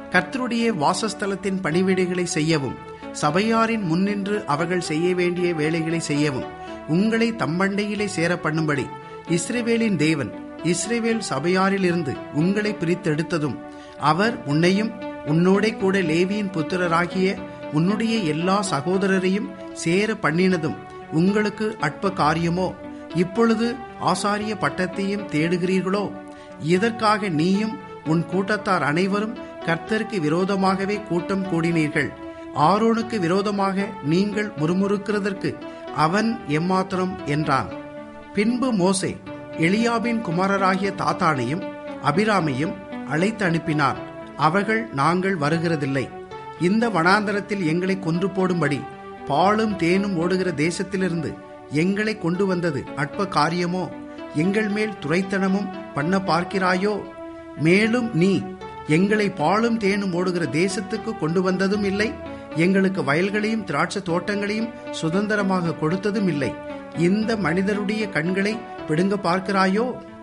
கர்த்தருடைய வாசஸ்தலத்தின் பணிவிடைகளை செய்யவும் சபையாரின் முன்னின்று அவர்கள் செய்ய வேண்டிய வேலைகளை செய்யவும் உங்களை தம்மண்டையிலே சேர பண்ணும்படி இஸ்ரேவேலின் தேவன் இஸ்ரேவேல் சபையாரிலிருந்து உங்களை பிரித்தெடுத்ததும் அவர் உன்னையும் உன்னோடே கூட லேவியின் புத்திரராகிய உன்னுடைய எல்லா சகோதரரையும் சேர பண்ணினதும் உங்களுக்கு அற்ப காரியமோ இப்பொழுது ஆசாரிய பட்டத்தையும் தேடுகிறீர்களோ இதற்காக நீயும் உன் கூட்டத்தார் அனைவரும் கர்த்தருக்கு விரோதமாகவே கூட்டம் கூடினீர்கள் ஆரோனுக்கு விரோதமாக நீங்கள் முறுமுறுக்கிறதற்கு அவன் எம்மாத்திரம் என்றான் பின்பு மோசே எலியாபின் குமாரராகிய தாத்தானையும் அபிராமையும் அழைத்து அனுப்பினார் அவர்கள் நாங்கள் வருகிறதில்லை இந்த வனாந்தரத்தில் எங்களை கொன்று போடும்படி பாலும் தேனும் ஓடுகிற தேசத்திலிருந்து எங்களை கொண்டு வந்தது அற்ப காரியமோ எங்கள் மேல் துரைத்தனமும் பண்ண பார்க்கிறாயோ மேலும் நீ எங்களை பாலும் தேனும் ஓடுகிற தேசத்துக்கு கொண்டு வந்ததும் இல்லை எங்களுக்கு வயல்களையும் திராட்சை தோட்டங்களையும் சுதந்திரமாக கொடுத்ததும் இல்லை இந்த மனிதருடைய கண்களை பிடுங்க பார்க்கிறாயோ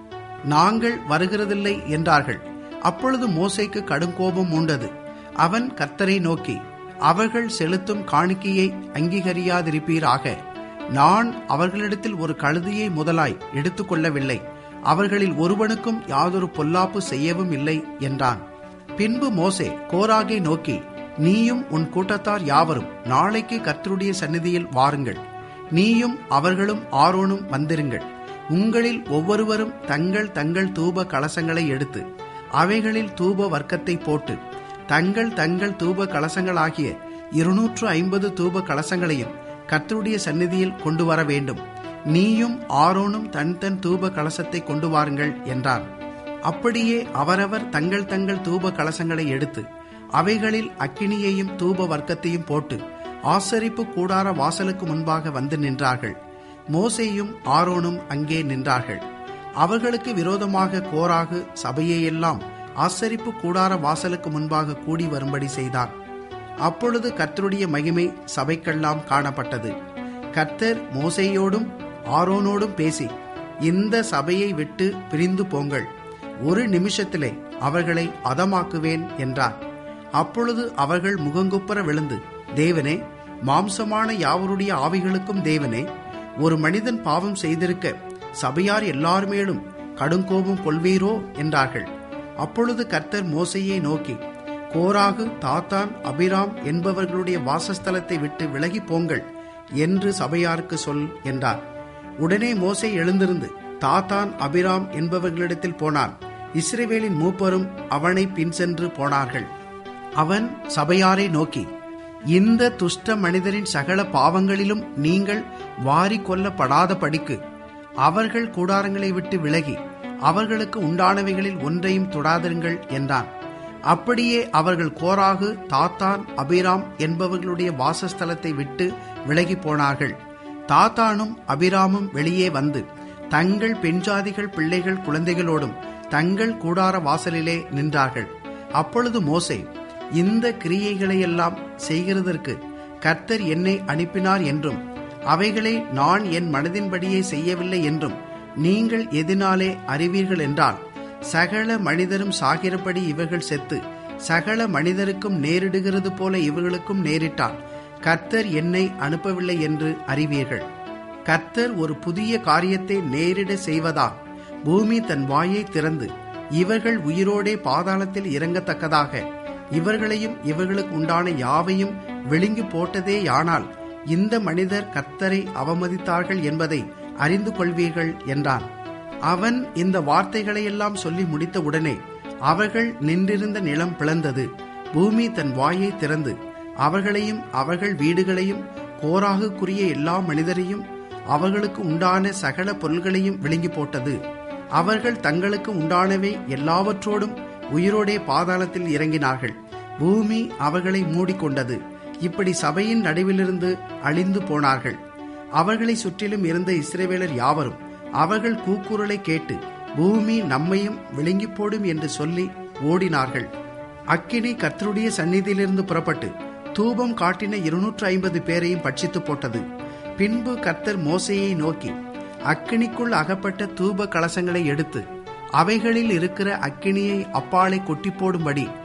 நாங்கள் வருகிறதில்லை என்றார்கள் அப்பொழுது மோசைக்கு கடும் கோபம் உண்டது அவன் கர்த்தரை நோக்கி அவர்கள் செலுத்தும் காணிக்கையை அங்கீகரியாதிருப்பீராக நான் அவர்களிடத்தில் ஒரு கழுதியை முதலாய் எடுத்துக்கொள்ளவில்லை அவர்களில் ஒருவனுக்கும் யாதொரு பொல்லாப்பு செய்யவும் இல்லை என்றான் பின்பு மோசே கோராகை நோக்கி நீயும் உன் கூட்டத்தார் யாவரும் நாளைக்கு கர்த்தருடைய சந்நிதியில் வாருங்கள் நீயும் அவர்களும் ஆரோனும் வந்திருங்கள் உங்களில் ஒவ்வொருவரும் தங்கள் தங்கள் தூப கலசங்களை எடுத்து அவைகளில் தூப வர்க்கத்தை போட்டு தங்கள் தங்கள் தூப கலசங்களாகிய இருநூற்று ஐம்பது தூப கலசங்களையும் கர்த்தருடைய சந்நிதியில் கொண்டு வர வேண்டும் நீயும் ஆரோனும் தன் தன் தூப கலசத்தை கொண்டு வாருங்கள் என்றார் அப்படியே அவரவர் தங்கள் தங்கள் தூப கலசங்களை எடுத்து அவைகளில் அக்கினியையும் தூப வர்க்கத்தையும் போட்டு ஆசரிப்பு கூடார வாசலுக்கு முன்பாக வந்து நின்றார்கள் மோசேயும் ஆரோனும் அங்கே நின்றார்கள் அவர்களுக்கு விரோதமாக கோராகு சபையையெல்லாம் ஆசரிப்பு கூடார வாசலுக்கு முன்பாக கூடி வரும்படி செய்தான் அப்பொழுது கர்த்தருடைய மகிமை சபைக்கெல்லாம் காணப்பட்டது கர்த்தர் மோசையோடும் ஆரோனோடும் பேசி இந்த சபையை விட்டு பிரிந்து போங்கள் ஒரு நிமிஷத்திலே அவர்களை அதமாக்குவேன் என்றார் அப்பொழுது அவர்கள் முகங்குப்புற விழுந்து தேவனே மாம்சமான யாவருடைய ஆவிகளுக்கும் தேவனே ஒரு மனிதன் பாவம் செய்திருக்க சபையார் எல்லார் மேலும் கடுங்கோபம் கொள்வீரோ என்றார்கள் அப்பொழுது கர்த்தர் மோசையை நோக்கி கோராகு தாத்தான் அபிராம் என்பவர்களுடைய வாசஸ்தலத்தை விட்டு விலகி போங்கள் என்று சபையாருக்கு சொல் என்றார் உடனே மோசை எழுந்திருந்து தாத்தான் அபிராம் என்பவர்களிடத்தில் போனான் இஸ்ரேவேலின் மூப்பரும் அவனை பின் சென்று போனார்கள் அவன் சபையாரை நோக்கி இந்த துஷ்ட மனிதரின் சகல பாவங்களிலும் நீங்கள் வாரி கொல்லப்படாத படிக்கு அவர்கள் கூடாரங்களை விட்டு விலகி அவர்களுக்கு உண்டானவைகளில் ஒன்றையும் தொடாதிருங்கள் என்றான் அப்படியே அவர்கள் கோராகு தாத்தான் அபிராம் என்பவர்களுடைய வாசஸ்தலத்தை விட்டு விலகி போனார்கள் தாத்தானும் அபிராமும் வெளியே வந்து தங்கள் பெண்ஜாதிகள் பிள்ளைகள் குழந்தைகளோடும் தங்கள் கூடார வாசலிலே நின்றார்கள் அப்பொழுது மோசே இந்த கிரியைகளையெல்லாம் செய்கிறதற்கு கர்த்தர் என்னை அனுப்பினார் என்றும் அவைகளை நான் என் மனதின்படியே செய்யவில்லை என்றும் நீங்கள் எதினாலே அறிவீர்கள் என்றால் சகல மனிதரும் சாகிறபடி இவர்கள் செத்து சகல மனிதருக்கும் நேரிடுகிறது போல இவர்களுக்கும் நேரிட்டால் கர்த்தர் என்னை அனுப்பவில்லை என்று அறிவீர்கள் கர்த்தர் ஒரு புதிய காரியத்தை நேரிட செய்வதால் பூமி தன் வாயை திறந்து இவர்கள் உயிரோடே பாதாளத்தில் இறங்கத்தக்கதாக இவர்களையும் இவர்களுக்கு உண்டான யாவையும் விழுங்கி போட்டதேயானால் இந்த மனிதர் கர்த்தரை அவமதித்தார்கள் என்பதை அறிந்து கொள்வீர்கள் என்றான் அவன் இந்த வார்த்தைகளையெல்லாம் சொல்லி முடித்தவுடனே அவர்கள் நின்றிருந்த நிலம் பிளந்தது பூமி தன் வாயை திறந்து அவர்களையும் அவர்கள் வீடுகளையும் கோராகுக்குரிய எல்லா மனிதரையும் அவர்களுக்கு உண்டான சகல பொருள்களையும் விழுங்கி போட்டது அவர்கள் தங்களுக்கு உண்டானவை எல்லாவற்றோடும் உயிரோடே பாதாளத்தில் இறங்கினார்கள் பூமி அவர்களை மூடிக்கொண்டது இப்படி சபையின் நடுவிலிருந்து அழிந்து போனார்கள் அவர்களை சுற்றிலும் இருந்த இஸ்ரேவேலர் யாவரும் அவர்கள் கூக்குரலை கேட்டு பூமி நம்மையும் விழுங்கி போடும் என்று சொல்லி ஓடினார்கள் அக்கினி கர்த்தருடைய சந்நிதியிலிருந்து புறப்பட்டு தூபம் காட்டின இருநூற்று ஐம்பது பேரையும் பட்சித்து போட்டது பின்பு கர்த்தர் மோசையை நோக்கி அக்கினிக்குள் அகப்பட்ட தூப கலசங்களை எடுத்து அவைகளில் இருக்கிற அக்கினியை அப்பாலை கொட்டி போடும்படி